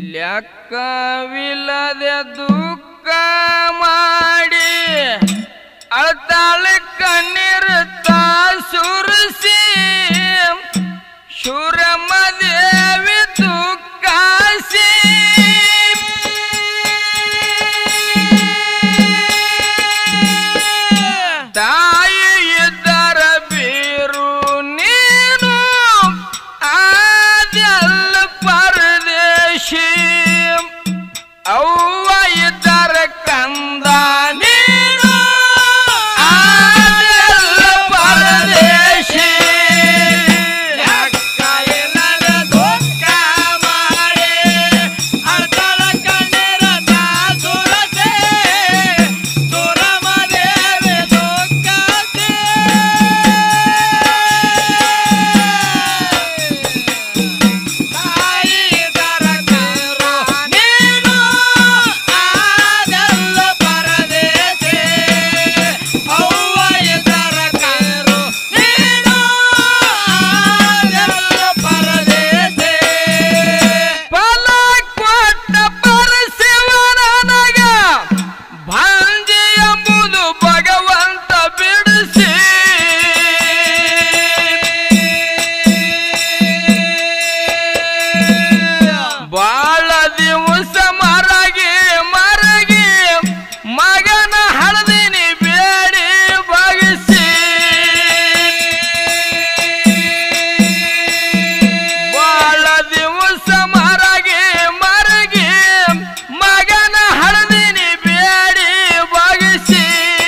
ಲೆಕ್ಕವಿಲ್ಲದೆ ದುಃಖ ಮಾಡಿ ಅಳ್ತಾಳ ಕಣ್ಣೀರು ತಾ ಸುರಿಸಿ ಶೂರಮದೇವಿ ದುಃಖಾಸಿ ತಾಯಿ ಇದ್ದರ ಬೀರು ನೀನು ಆದೆಲ್ಲ ಪರದೇಶಿ ಅವ್ವ ಇದ್ದರ ಕಂದ ನೀನು ಆದೆಲ್ಲ ಪರದೇಶಿ ಫಲ ಕೊಟ್ಟ ಪರಶಿವನನಗ ಭಾಂಜಿ ಎಂಬುದು ಭಗವಂತ ಬಿಡಿಸಿ ಬಾಳ ದಿವಸ ಮರಗಿ ಮರಗಿ ಮಗನ ಹಳದಿನಿ ಬೇಡಿ ಬಗಸಿ ಬಾಳ ದಿವಸ ಮರಗಿ ಮರಗಿ ಮಗನ ಹಳದಿನಿ ಬೇಡಿ ಬಗಸಿ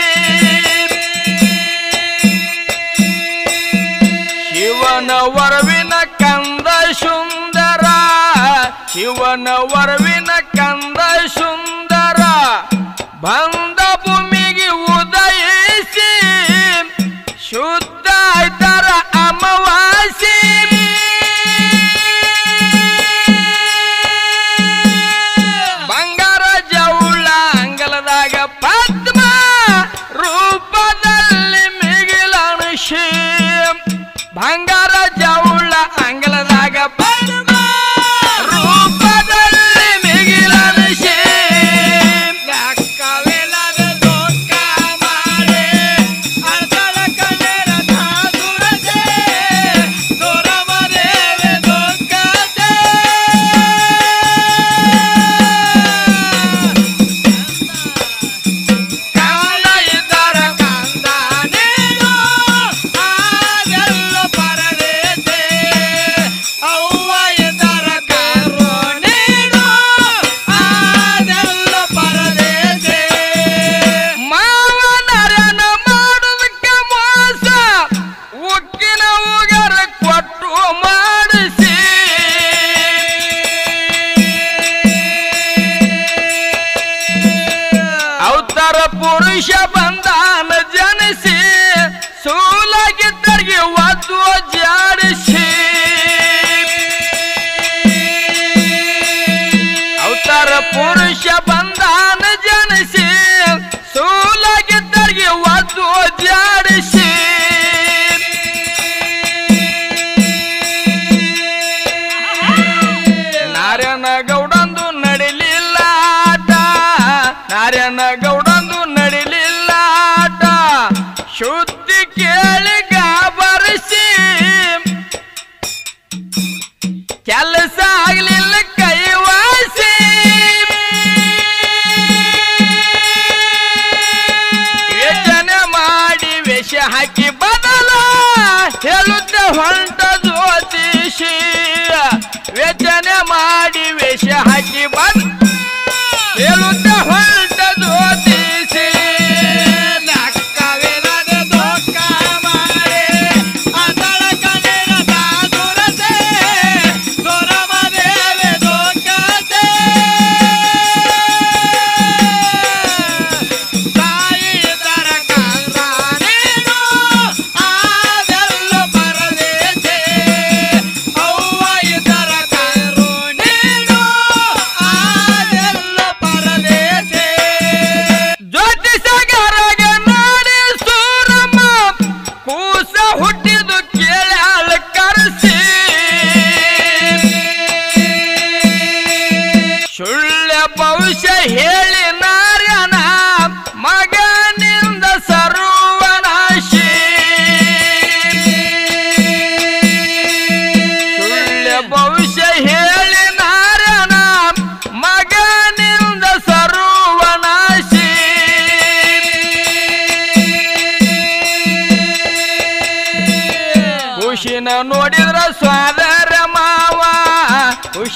ಶಿವನ ವರವಿನ ಕಂದ ಸುಂದರ ಶಿವನ ವರವಿನ ಕಂದ ಸುಂದರ ಬಂದ ಭೂಮಿಗೆ ಉದಯಿಸಿ ಶುದ್ಧ ಆಯ್ತರ ಅಮವಾಸಿ ಬಂಗಾರ ಜೌಳ ಅಂಗಲದಾಗ ಪದ್ಮ ರೂಪದಲ್ಲಿ ಮಿಗಿಲನುಷಿ ಬಂಗಾರ ಜೌಳ ಅಂಗಲದಾಗ ಪದ್ಮ ರೂಪದಲ್ಲಿ ಮಿಗಿಲನುಷಿ ಕಂದ ಇದ್ದರ ಕಂದ ನೀನು ಆದೆಲ್ಲ ಪರದೇಶಿ ಅವ್ವ ಇದ್ದರ ಕರು ನೀನು ಆದೆಲ್ಲ ಪರದೇಶಿ ಮಾವನರನ ಮಾಡುದಕ್ಕೆ ಮೋಸ ಉಕ್ಕಿನ ಉಗರ ಕೊಟ್ಟು ಮಾಡಿಸಿ ಅವತಾರ ಪುರುಷ ಬಂದಾನ ಜನಿಸಿ ಸೂಲಾಗಿದ್ದರಿಗೆ ಒದ್ದು ಜಾಡಿಸಿ ಅವತಾರ ಪುರುಷ ಬಂದಾನ ಜನಿಸಿ ಸೂಲಾಗಿದ್ದರಿಗೆ ಒದ್ದು ಜಾಡಿಸಿ ನಾರಾಯಣ ಗೌಡಂದು ನಡಿಲಿಲ್ಲ ಆಟ ನಾರಾಯಣ ಗೌಡಂದು ನಡಿಲಿಲ್ಲ ಆಟ ಶುದ್ಧಿ ಕೇಳಿ ಗಾಬರಿಸಿ ಕೆಲಸ ಆಗ್ಲಿಲ್ಲ ಕೈವಾಸಿ ಯೋಚನೆ ಮಾಡಿ ವೇಷ ಹಾಕಿ ಬದಲ ಹೇಳುತ್ತೆ ಹೊಂಟ ಜ್ಯೋತಿಷಿ ವೇಚನೆ ಮಾಡಿ ವೇಷ ಹಾಕಿ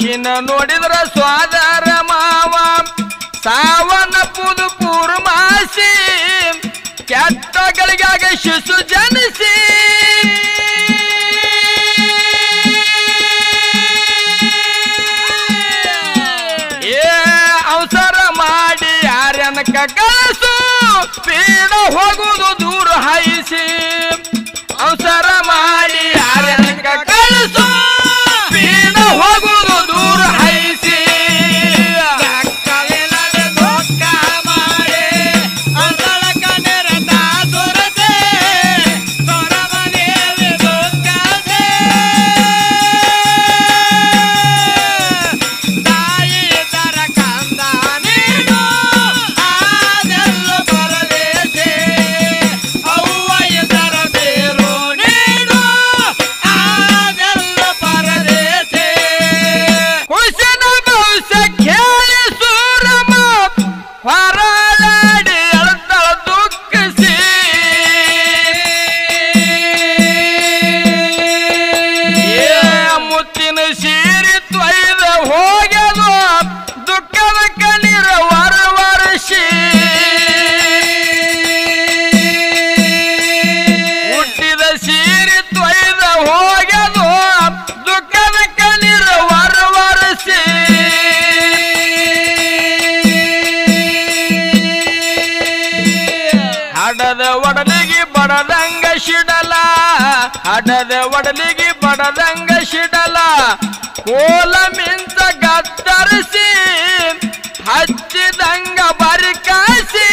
ಖುಷಿನ ನೋಡಿದ್ರ ಸ್ವಾದರ ಮಾವ ಸಾವನ್ನ ಪುದು ಪೂರ್ಮಾಸಿ ಕೆಟ್ಟಗಳಿಗಾಗ ಶಿಶು ಜನಿಸಿ ಏ ಅವಸರ ಮಾಡಿ ಯಾರನಕ ಕಳಿಸು ಪೀಡ ಹೋಗುವುದು ದೂರ ಹಾಯಿಸಿ ಅವಸರ ಮಾಡಿ ಯಾರನಕ ಕಳಿಸು ಪೀಡ ಹೋಗುವುದು ದೂರ ಹಾಯಿಸಿ ಲೆಕ್ಕವಿಲ್ಲದೆ ದುಃಖ ಮಾಡಿ ಅಂದಳಕ ನಿರತ ಸುರತೆ ಸೊರಮನೆಯಲ್ಲಿ ದುಃಖದೆ ತಾಯಿ ತರ ಕಂದ ನೀನು ಆದೆಲ್ಲ ಪರದೇಶೆ ಅವ್ವ ಇದರ ಬೇರು ನೀನು ಆದೆಲ್ಲ ಪರದೇಶೆ ಹುಸಿನ ಭವಿಷ್ಯ ಕೇಳಿ ಸೂರಮ ಹೊರಲಾಡಿ ಅಳತಳ ದುಃಖಿಸಿ ಏ ಮುತ್ತಿನ ಸೀರಿ ತ್ವಯ್ದ ಹೋಗ್ಯದು ದುಃಖದ ಕಣ್ಣೀರ ವರ ವರ್ಷಿ ಹುಟ್ಟಿದ ಸೀರಿ ತ್ವಯ್ದ ಹೋಗ್ಯದು ದುಃಖದ ಕಣ್ಣೀರ ವರ ವರ್ಷಿ ಹಡದ ಒಡಲಿಗೆ ಬಡದಂಗ ಶಿಡಲ ಹಡದ ಒಡಲಿಗೆ ಬಡದಂಗ ಶಿಡಲ ಕೋಲ ಮಿಂಚ ಗತ್ತರಿಸಿ ಹಚ್ಚಿದಂಗ ಬರಿಕಾಸಿ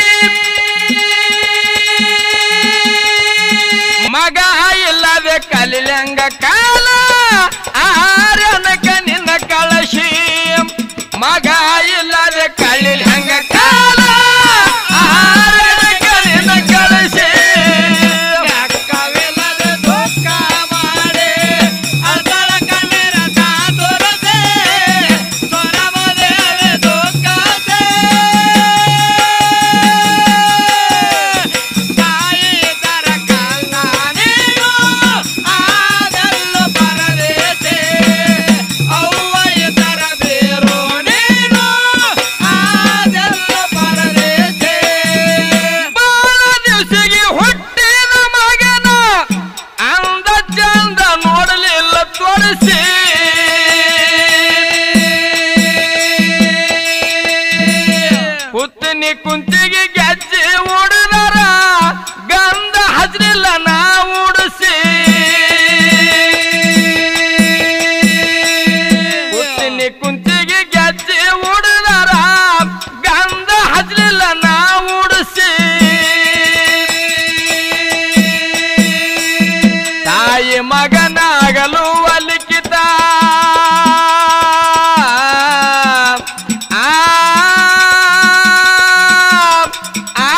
ಮಗ ಇಲ್ಲದೆ ಕಲಿಲಂಗ ಕಾಲ ಆರನಕ ನಿನ್ನ ಕಳಶಿ ಮಗ ಇಲ್ಲದೆ ಕಲಿಲಂಗ ಕಾಲ ಆರನಕ ನಿನ್ನ ಕಳಶಿ ಲೆಕ್ಕವಿಲ್ಲದೆ ದುಃಖ ಮಾಡಿ ಅಂದಳಕ ನಿರತ ಸುರತೆ ಸೊರಮನೆಯಲ್ಲಿ ದುಃಖದೆ ತಾಯಿ ತರ ಕಂದ ನೀನು ಆದೆಲ್ಲ ಪರದೇಶೆ ಅವ್ವ ಇದರ ಬೇರು ನೀನು ಆದೆಲ್ಲ ಪರದೇಶೆ ಬಾಳ ದಿವಸಿಗೆ ಹುಟ್ಟಿದ ಮಗನ ಅಂದ ಚಂದ ನೋಡಲಿಲ್ಲ ತೋರಿಸಿ ಹುತ್ತನಿ ಕುಂತಿಗೆ ಗೆಜ್ಜೆ ಉಡಿದರ ಗಂಧ ಹಚ್ಚಲಿಲ್ಲ ನಾ ಉಡಿಸಿ ಹುತ್ತಿನಿ ಕುಂತಿಗೆ ಗೆಜ್ಜೆ ಉಡಿದರ ಗಂಧ ಹಚ್ಚಲಿಲ್ಲ ನಾ ಉಡಿಸಿ ತಾಯಿ ಮಗನಾಗಲು ಅಲಿಕಿತ ಆ ಆ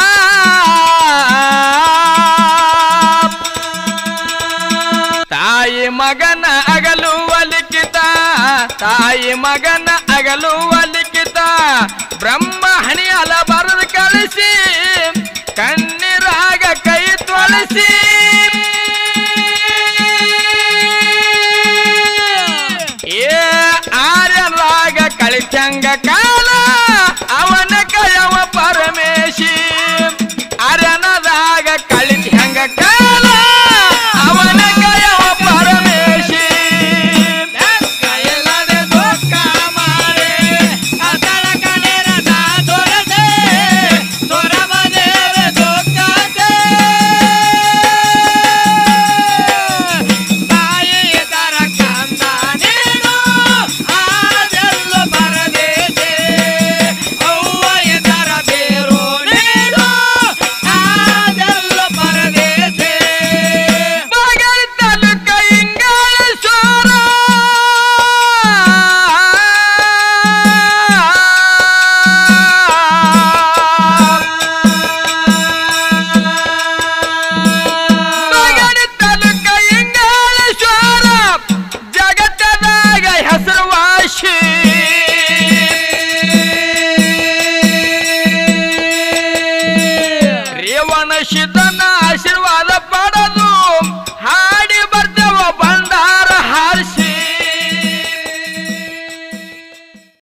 ತಾಯಿ ಮಗನ ಅಗಲು ಅಲಿಕಿತ ತಾಯಿ ಮಗನ ಅಗಲು ಅಲಿಕಿತ ಬ್ರಹ್ಮ ಹಣಿಯಲ ಬರೆದು ಕಳಿಸಿ ಕಣ್ಣೀರಾಗ ಕೈ ತೊಳಸಿ ಏ ಆರ್ಯರಾಗ ಕಳಿತಂಗ ಕಾ